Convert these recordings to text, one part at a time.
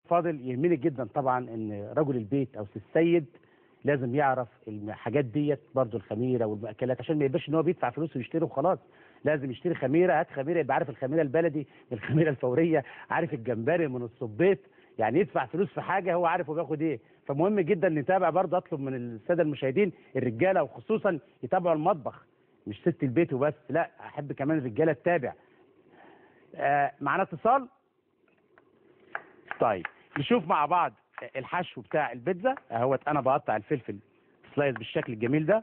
فاضل يهمني جدا طبعا ان رجل البيت او السيد لازم يعرف الحاجات ديت برضو الخميره والمأكلات عشان ما يبقاش ان هو بيدفع فلوس ويشتري وخلاص لازم يشتري خميره هات خميره يبقى عارف الخميره البلدي من الخميره الفوريه عارف الجمبري من الصبيط يعني يدفع فلوس في حاجه هو عارف هو بياخد ايه فمهم جدا نتابع برضه اطلب من الساده المشاهدين الرجاله وخصوصا يتابعوا المطبخ مش ست البيت وبس لا احب كمان الرجاله تتابع آه معانا اتصال طيب نشوف مع بعض الحشو بتاع البيتزا اهوت انا بقطع الفلفل سلايز بالشكل الجميل ده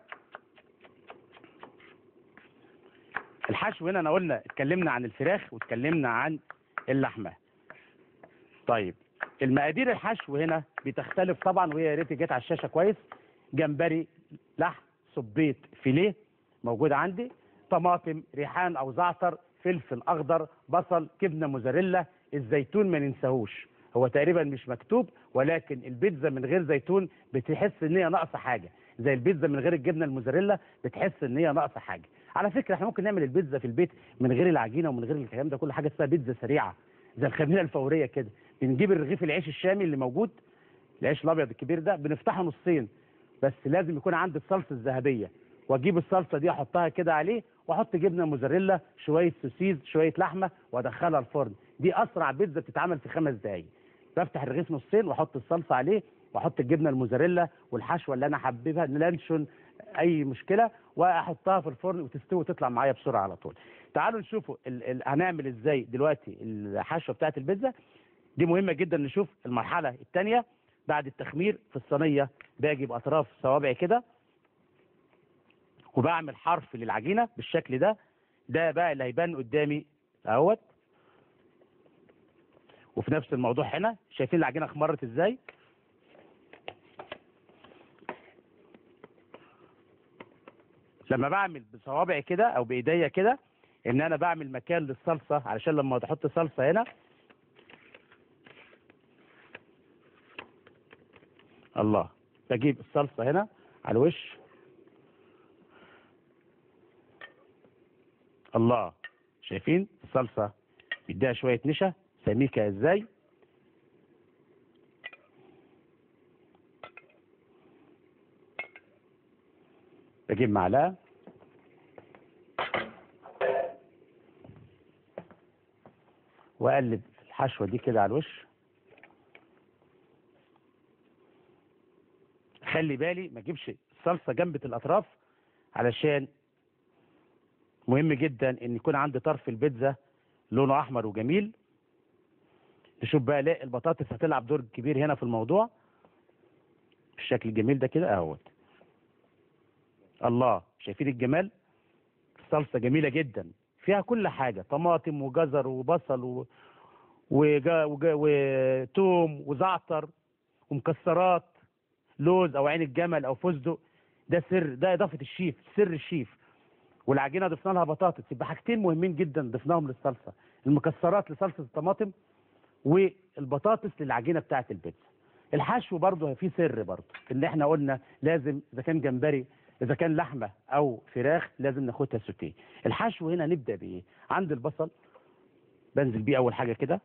الحشو هنا انا قلنا اتكلمنا عن الفراخ واتكلمنا عن اللحمه طيب المقادير الحشو هنا بتختلف طبعا وهي يا ريت جت على الشاشه كويس جمبري لحم صبيط فيليه موجود عندي طماطم ريحان او زعتر فلفل اخضر بصل جبنه موزاريلا الزيتون ما ننساهوش هو تقريبا مش مكتوب ولكن البيتزا من غير زيتون بتحس ان هي ناقصه حاجه زي البيتزا من غير الجبنه الموزاريلا بتحس ان هي ناقصه حاجه على فكره احنا ممكن نعمل البيتزا في البيت من غير العجينه ومن غير الكلام ده كل حاجه اسمها بيتزا سريعه زي الخميره الفوريه كده بنجيب الرغيف العيش الشامي اللي موجود العيش الابيض الكبير ده بنفتحه نصين بس لازم يكون عندي الصلصه الذهبيه واجيب الصلصه دي احطها كده عليه واحط جبنه موزاريلا شويه سوسيز شويه لحمه وادخلها الفرن دي اسرع بيتزا بتتعمل في خمس دقائق بفتح الرغيف نصين واحط الصلصه عليه واحط الجبنه الموزاريلا والحشوه اللي انا حاببها لانشون اي مشكله واحطها في الفرن وتستوي وتطلع معايا بسرعه على طول تعالوا نشوفوا ال ال هنعمل ازاي دلوقتي الحشوه بتاعت البيتزا دي مهمه جدا نشوف المرحله الثانيه بعد التخمير في الصينيه باجي باطراف صوابعي كده وبعمل حرف للعجينه بالشكل ده ده بقى اللي هيبان قدامي اهوت وفي نفس الموضوع هنا شايفين العجينه اخمرت ازاي لما بعمل بصوابعي كده او بايديا كده ان انا بعمل مكان للصلصه علشان لما تحط صلصه هنا الله بجيب الصلصه هنا على الوش الله شايفين الصلصه بيديها شويه نشا سميكه ازاي بجيب معلقه واقلب الحشوه دي كده على الوش خلي بالي ما اجيبش الصلصه جنبة الاطراف علشان مهم جدا ان يكون عندي طرف البيتزا لونه احمر وجميل نشوف بقى لا البطاطس هتلعب دور كبير هنا في الموضوع بالشكل الجميل ده كده اهوت الله شايفين الجمال الصلصه جميله جدا فيها كل حاجه طماطم وجزر وبصل و... وجا... وجا... وتوم وزعتر ومكسرات لوز او عين الجمل او فستق ده سر ده اضافه الشيف سر الشيف والعجينه ضفنا لها بطاطس يبقى حاجتين مهمين جدا ضفناهم للصلصه المكسرات لصلصه الطماطم والبطاطس للعجينه بتاعه البيتزا الحشو برضه فيه سر برضه ان احنا قلنا لازم اذا كان جمبري اذا كان لحمه او فراخ لازم ناخدها سوتيه الحشو هنا نبدا بايه عند البصل بنزل بيه اول حاجه كده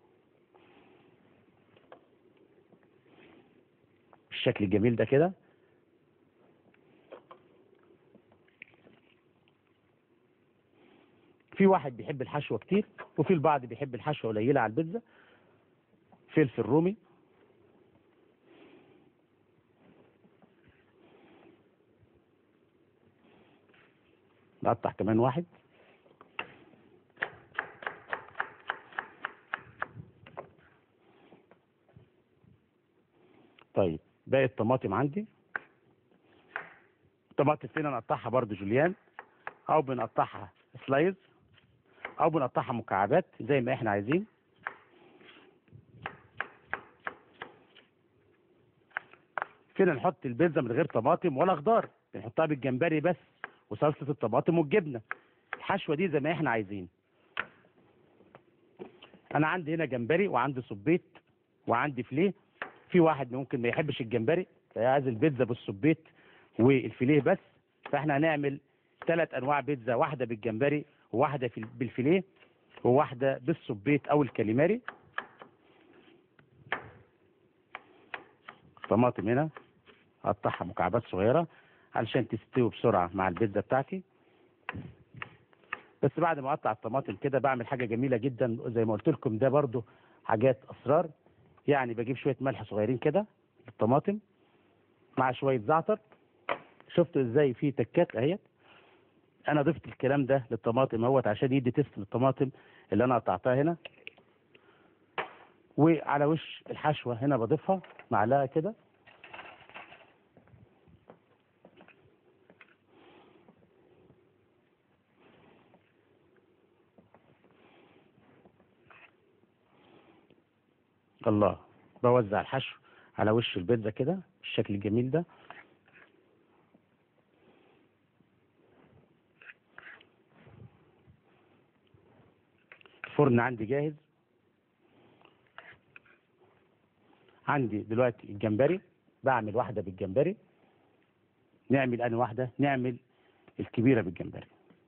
بالشكل الجميل ده كده في واحد بيحب الحشوه كتير وفي البعض بيحب الحشوه قليله على البيتزا فلفل رومي نقطع كمان واحد طيب باقي الطماطم عندي الطماطم فينا نقطعها برضو جوليان او بنقطعها سلايز او بنقطعها مكعبات زي ما احنا عايزين فينا نحط البيتزا من غير طماطم ولا خضار بنحطها بالجمبري بس وصلصه الطماطم والجبنه الحشوه دي زي ما احنا عايزين انا عندي هنا جمبري وعندي صبيط وعندي فيليه في واحد ممكن ما يحبش الجمبري عايز البيتزا بالصبيط والفيليه بس فاحنا هنعمل ثلاث انواع بيتزا واحده بالجمبري وواحده في بالفيليه وواحده بالصبيط او الكاليماري طماطم هنا اقطعها مكعبات صغيره علشان تستوي بسرعه مع البيتزا بتاعتي بس بعد ما اقطع الطماطم كده بعمل حاجه جميله جدا زي ما قلت لكم ده برضو حاجات اسرار يعني بجيب شويه ملح صغيرين كده للطماطم مع شويه زعتر شفتوا ازاي في تكات اهيت انا ضفت الكلام ده للطماطم اهوت عشان يدي تيست للطماطم اللي انا قطعتها هنا وعلى وش الحشوه هنا بضيفها معلقه كده الله بوزع الحشو على وش البيتزا كده بالشكل الجميل ده الفرن عندي جاهز عندي دلوقتي الجمبري بعمل واحدة بالجمبري نعمل أنا واحدة نعمل الكبيرة بالجمبري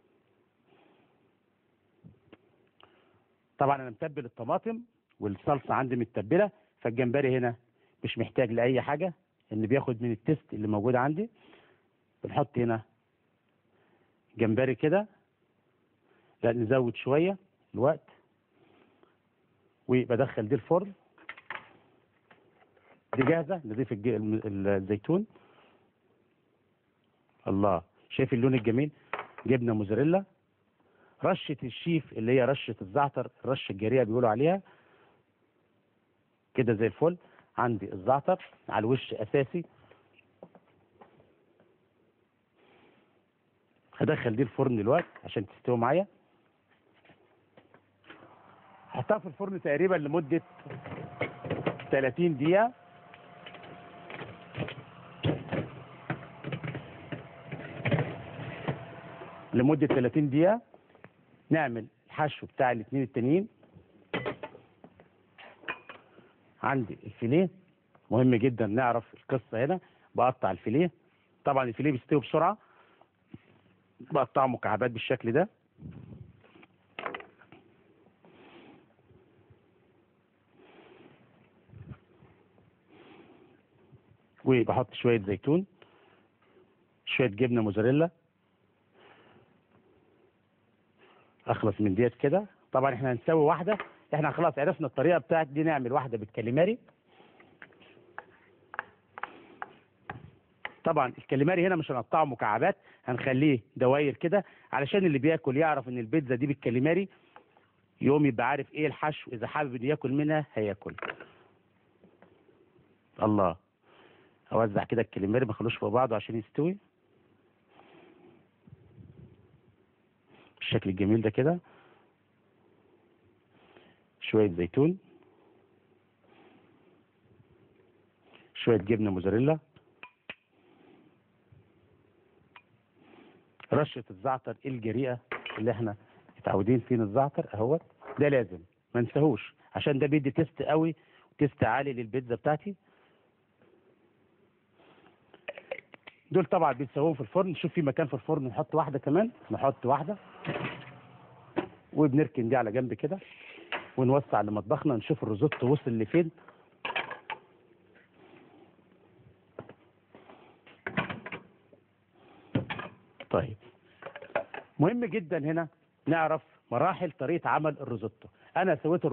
طبعا أنا متبل الطماطم والصلصة عندي متبلة فالجمبري هنا مش محتاج لأي حاجة إن بياخد من التست اللي موجود عندي بنحط هنا جمبري كده لا نزود شوية الوقت وبدخل دي الفرن دي جاهزة نضيف الج- الم- الزيتون الله شايف اللون الجميل جبنة موزاريلا رشة الشيف اللي هي رشة الزعتر الرشة الجارية بيقولوا عليها كده زي الفل عندي الزعتر على الوش أساسي هدخل دي الفرن دلوقتي عشان تستوي معايا هحطها في الفرن تقريبا لمدة 30 دقيقة لمدة 30 دقيقة نعمل الحشو بتاع الاثنين التانيين عندي الفيليه مهم جدا نعرف القصة هنا بقطع الفيليه طبعا الفيليه بيستوي بسرعة بقطعه مكعبات بالشكل ده وبحط شوية زيتون شوية جبنة موزاريلا اخلص من ديت كده طبعا احنا هنسوي واحدة احنا خلاص عرفنا الطريقة بتاعت دي نعمل واحدة بالكاليماري طبعا الكاليماري هنا مش هنقطعه مكعبات هنخليه دواير كده علشان اللي بياكل يعرف ان البيتزا دي بالكاليماري يقوم يبقى عارف ايه الحشو اذا حابب انه ياكل منها هياكل الله اوزع كده الكاليماري ما اخلوش فوق بعضه عشان يستوي بالشكل الجميل ده كده شوية زيتون شوية جبنة موزاريلا رشة الزعتر الجريئة اللي احنا متعودين فيه الزعتر اهوت ده لازم ما ننساهوش عشان ده بيدي تيست قوي وتيست عالي للبيتزا بتاعتي دول طبعا بيتسووهم في الفرن نشوف في مكان في الفرن نحط واحدة كمان نحط واحدة وبنركن دي على جنب كده ونوسع لمطبخنا نشوف الريزوتو وصل لفين طيب مهم جدا هنا نعرف مراحل طريقة عمل الريزوتو انا سويت